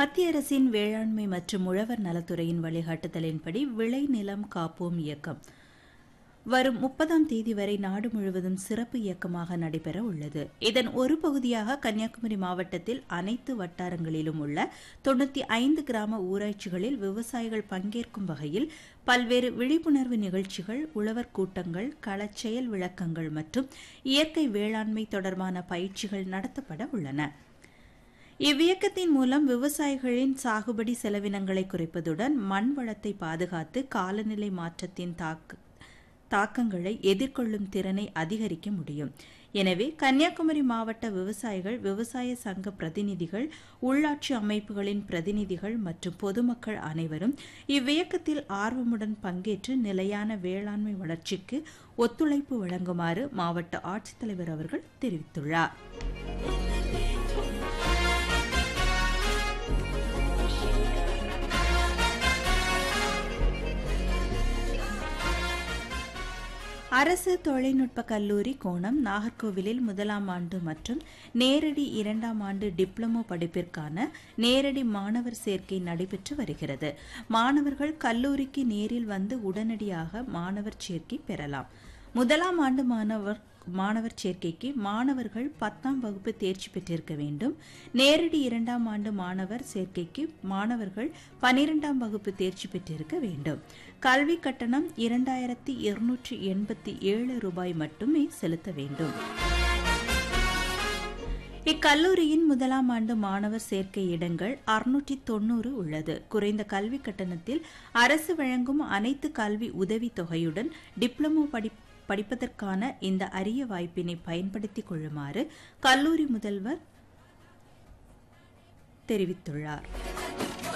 மத்திய அரசின் வேளாண்மை மற்றும் உழவர் நலத்துறையின் வழிகாட்டுதலின்படி விளை நிலம் காப்போம் இயக்கம் வரும் முப்பதாம் தேதி வரை நாடு முழுவதும் சிறப்பு இயக்கமாக நடைபெற உள்ளது இதன் ஒரு பகுதியாக கன்னியாகுமரி மாவட்டத்தில் அனைத்து வட்டாரங்களிலும் உள்ள தொண்ணூத்தி ஐந்து கிராம ஊராட்சிகளில் விவசாயிகள் பங்கேற்கும் வகையில் பல்வேறு விழிப்புணர்வு நிகழ்ச்சிகள் உழவர் கூட்டங்கள் களச்செயல் விளக்கங்கள் மற்றும் இயற்கை வேளாண்மை தொடர்பான பயிற்சிகள் நடத்தப்பட உள்ளன இவ்வியக்கத்தின் மூலம் விவசாயிகளின் சாகுபடி செலவினங்களை குறைப்பதுடன் மண் வளத்தை பாதுகாத்து காலநிலை மாற்றத்தின் தாக்கு தாக்கங்களை எதிர்கொள்ளும் திறனை அதிகரிக்க முடியும் எனவே கன்னியாகுமரி மாவட்ட விவசாயிகள் விவசாய சங்க பிரதிநிதிகள் உள்ளாட்சி அமைப்புகளின் பிரதிநிதிகள் மற்றும் பொதுமக்கள் அனைவரும் இவ்வியக்கத்தில் ஆர்வமுடன் பங்கேற்று நிலையான வேளாண்மை வளர்ச்சிக்கு ஒத்துழைப்பு வழங்குமாறு மாவட்ட ஆட்சித்தலைவர் அவர்கள் தெரிவித்துள்ளார் அரசு தொழில்நுட்ப கல்லூரி கோணம் நாகர்கோவிலில் முதலாம் ஆண்டு மற்றும் நேரடி இரண்டாம் ஆண்டு டிப்ளமோ படிப்பிற்கான நேரடி மாணவர் சேர்க்கை நடைபெற்று வருகிறது மாணவர்கள் கல்லூரிக்கு நேரில் வந்து உடனடியாக மாணவர் சேர்க்கை பெறலாம் முதலாம் ஆண்டு மாணவர் மாணவர் சேர்க்கைக்கு மாணவர்கள் பத்தாம் வகுப்பு தேர்ச்சி பெற்றிருக்க வேண்டும் நேரடி இரண்டாம் ஆண்டு மாணவர் சேர்க்கைக்கு மாணவர்கள் பனிரெண்டாம் வகுப்பு தேர்ச்சி பெற்றிருக்க வேண்டும் கல்வி கட்டணம் இரண்டாயிரத்தி இருநூற்றி எண்பத்தி ஏழு ரூபாய் மட்டுமே செலுத்த வேண்டும் இக்கல்லூரியின் முதலாம் ஆண்டு மாணவர் சேர்க்கை இடங்கள் அறுநூற்றி தொன்னூறு உள்ளது குறைந்த கல்வி கட்டணத்தில் அரசு வழங்கும் அனைத்து கல்வி உதவித் தொகையுடன் டிப்ளமோ படி படிப்பதற்கான இந்த அரிய வாய்ப்பினை பயன்படுத்திக் கொள்ளுமாறு கல்லூரி முதல்வர் தெரிவித்துள்ளார்